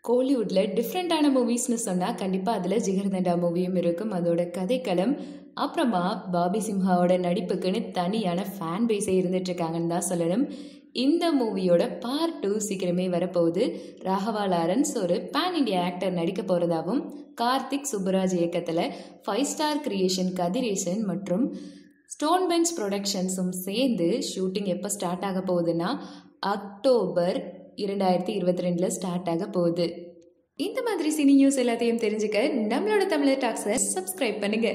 கோலிவுட்டில் டிஃப்ரெண்ட்டான மூவிஸ்னு சொன்னால் கண்டிப்பாக அதில் ஜிகர்தண்டா மூவியும் இருக்கும் அதோட கதைக்களம் அப்புறமா பாபி சிம்ஹாவோட நடிப்புக்குன்னு தனியான ஃபேன் பேஸே இருந்துட்டு இருக்காங்கன்னு தான் சொல்லணும் இந்த மூவியோட பார்ட் டூ சீக்கிரமே வரப்போகுது ராகவா லாரன்ஸ் ஒரு பேன் இண்டியா ஆக்டர் நடிக்க போகிறதாகவும் கார்த்திக் சுப்புராஜ் இயக்கத்தில் ஃபைவ் ஸ்டார் கிரியேஷன் கதிரேசன் மற்றும் ஸ்டோன் பெஞ்ச் ப்ரொடக்ஷன்ஸும் சேர்ந்து ஷூட்டிங் எப்போ ஸ்டார்ட் ஆக போகுதுன்னா அக்டோபர் இரண்டாயிரத்தி இருபத்தி ரெண்டில் ஸ்டார்ட் ஆக போகுது இந்த மாதிரி சினி நியூஸ் எல்லாத்தையும் தெரிஞ்சுக்க நம்மளோட தமிழர் டாக்ஸை சப்ஸ்கிரைப் பண்ணுங்க